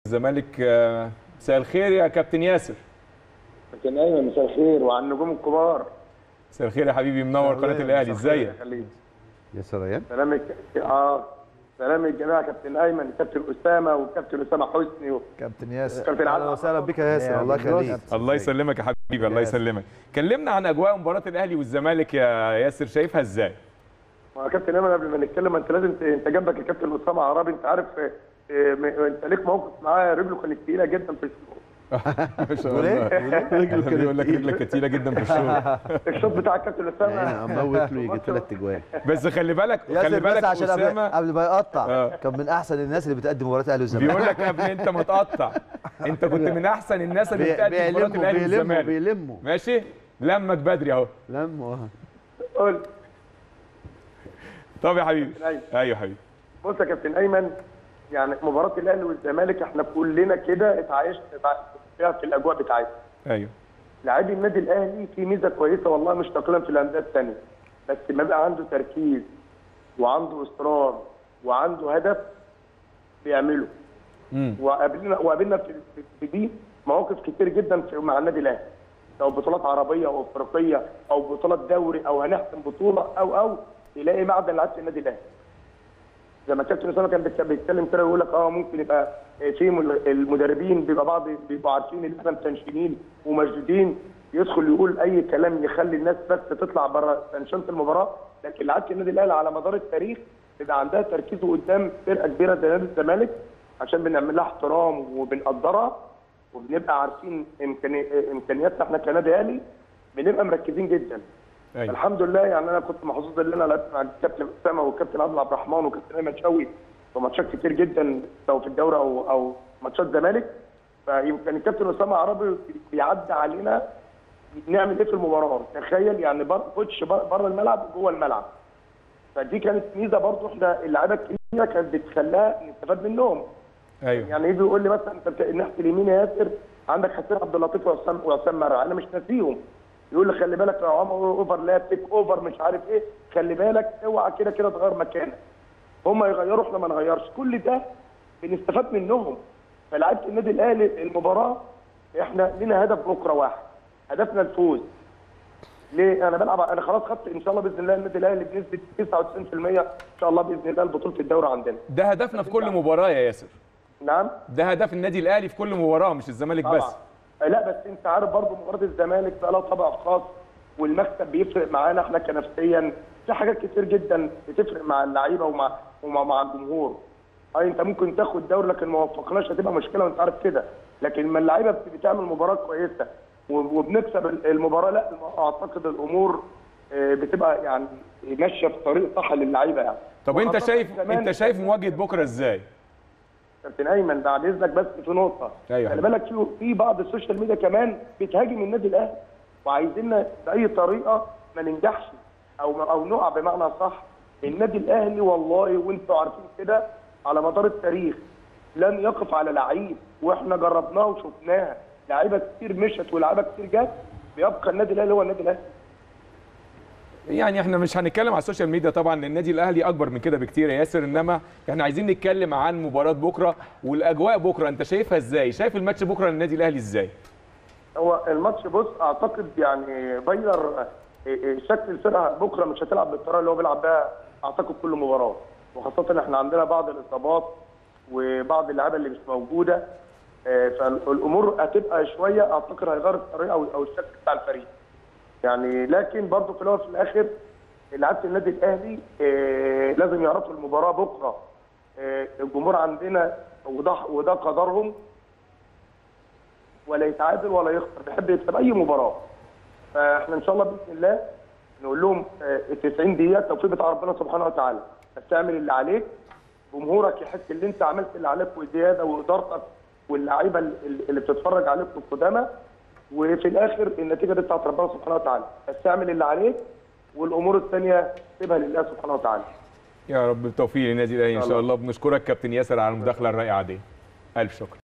الزمالك آه، مساء الخير يا كابتن ياسر كابتن ايمن مساء الخير وعلى النجوم الكبار مساء الخير يا حبيبي منور قناه الاهلي ازيك يا سلام سلام اه سلام الجماعه كابتن ايمن كابتن اسامه وكابتن اسامه حسني و... كابتن ياسر كابتن اهلا علي وسهلا بك يا ياسر الله يخليك الله يسلمك يا حبيبي الله يسلمك كلمنا عن اجواء مباراه الاهلي والزمالك يا ياسر شايفها ازاي يا كابتن ايمن قبل ما نتكلم انت لازم ت... انت جنبك الكابتن اسامه عرابي انت عارف آه، آه، م- انت ليك موقف معاه رجله كانت تقيله جدا في الشوط ما شاء بيقول الله ايه؟ رجله بيقول لك رجلك كتيره جدا في الشغل الشوط بتاع الكابتن اسامه انا موت له يجي ثلاث اجوال بس خلي بالك خلي ياسر بالك بس عشان قبل, اسامه قبل ما يقطع آه. كان من احسن الناس اللي بتقدم مباريات الاهلي والزمالك بيقول لك قبل انت ما تقطع انت كنت من احسن الناس اللي بي- بتقدم مباراه بيلموا الاهلي بيلموا والزمالك بيلموا ماشي لمك بدري اهو لموا اه قول طب يا حبيبي أيوة. ايوه حبيبي بص يا كابتن ايمن يعني مباراه الاهلي والزمالك احنا كلنا كده اتعايشنا فيها في الاجواء بتاعتنا ايوه لاعبي النادي الاهلي في ميزه كويسه والله مش تقليلا في الانديه الثانيه بس ما بقى عنده تركيز وعنده اصرار وعنده هدف بيعمله امم وقابلنا وقابلنا في في- في دي مواقف كتير جدا في مع النادي الاهلي لو بطولات عربيه او افريقيه او بطولات دوري او هنحسم بطوله او او تلاقي معدن لعيبه النادي الاهلي زي ما كابتن اسامه كان بيتك- بيتكلم كده يقول لك اه ممكن يبقى في مل- المدربين بيبقى بعض بيبقوا عارفين ان احنا متنشنين ومشدودين يدخل يقول اي كلام يخلي الناس بس تطلع بره تنشنه المباراه لكن لعيبه النادي الاهلي على مدار التاريخ بيبقى عندها تركيز قدام فرقه كبيره زي نادي الزمالك عشان بنعمل لها احترام وبنقدرها وبنبقى عارفين إمكاني- امكانياتنا احنا كنادي اهلي بنبقى مركزين جدا ايوه الحمد لله يعني انا كنت محظوظ ان انا لعبت مع الكابتن اسامه والكابتن عادل عبد الرحمن والكابتن ايمن شوقي في ماتشات كتير جدا سواء في الدوري او او ماتشات زمالك فيمكن الكابتن اسامه عربي بيعدي علينا نعمل ايه في المباراه تخيل يعني بر كوتش بره الملعب وجوه الملعب فدي كانت ميزه برضو احنا اللعيبه الكبيره كانت بتخليها نستفاد منهم ايوه يعني يجي يقول لي مثلا انت بت- ناحيه اليمين يا ياسر عندك حسين عبد اللطيف وعصام وعصام مرعي انا مش ناسيهم يقول لي خلي بالك لو عمر اوفر لا تيك اوفر مش عارف ايه خلي بالك اوعى كده كده تغير مكانك هم يغيروا احنا ما نغيرش كل ده بنستفاد منهم فلعيبه النادي الاهلي المباراه احنا لنا هدف بكره واحد هدفنا الفوز ليه انا بلعب انا خلاص خدت ان شاء الله باذن الله النادي الاهلي بنسبه 99% ان شاء الله باذن الله بطوله الدوري عندنا ده هدفنا في كل مباراه يا ياسر نعم ده هدف النادي الاهلي في كل مباراه مش الزمالك بس طبعا لا بس انت عارف برضو مباراه الزمالك بقى لها طابع خاص والمكسب بيفرق معانا احنا كنفسيا في حاجات كتير جدا بتفرق مع اللعيبه ومع ومع مع الجمهور اي انت ممكن تاخد دوري لكن ما وفقناش هتبقى مشكله وانت عارف كده لكن لما اللعيبه بت- بتعمل مباراه كويسه و- وبنكسب ال- المباراه لا اعتقد الامور آه، بتبقى يعني ماشيه في طريق صح للعيبه يعني طب انت وخاصة شايف كمان- انت شايف مواجهه بكره ازاي كابتن ايمن بعد اذنك بس في نقطه أيوة. خلي بالك في في بعض السوشيال ميديا كمان بتهاجم النادي الاهلي وعايزيننا باي طريقه ما ننجحش او او نقع بمعنى صح النادي الاهلي والله وانتوا عارفين كده على مدار التاريخ لن يقف على لعيب واحنا جربناه وشفناه لعيبه كتير مشت ولاعيبه كتير جت بيبقى النادي الاهلي هو النادي الاهلي يعني احنا مش هنتكلم على السوشيال ميديا طبعا النادي الاهلي اكبر من كده بكتير يا ياسر انما احنا عايزين نتكلم عن مباراه بكره والاجواء بكره انت شايفها ازاي شايف الماتش بكره للنادي الاهلي ازاي هو الماتش بص اعتقد يعني غير شكل الفرقه بكره مش هتلعب بالطريقه اللي هو بيلعب بيها اعتقد كل مباراه وخاصه ان احنا عندنا بعض الاصابات وبعض اللعيبه اللي مش موجوده آه، فالامور هتبقى شويه اعتقد هيغير الطريقه او أو الشكل بتاع الفريق يعني لكن برضه في الاول وفي الاخر لعيبه النادي الاهلي آه، لازم يعرفوا المباراه بكره آه، الجمهور عندنا وده وده قدرهم ولا يتعادل ولا يخسر بيحب يكسب اي مباراه فاحنا ان شاء الله باذن الله نقول لهم آه، ال 90 دقيقه التوفيق بتاع ربنا سبحانه وتعالى بس تعمل اللي عليك جمهورك يحس ان انت عملت اللي عليك وزياده وادارتك واللعيبه اللي اللي بتتفرج عليك القدامى وفي الاخر النتيجه دي بتاعت ربنا سبحانه وتعالى بس تعمل اللي عليك والامور الثانيه سيبها لله سبحانه وتعالى يا رب بالتوفيق للنادي الاهلي ان شاء الله بنشكرك كابتن ياسر على المداخله الرائعه دي الف شكر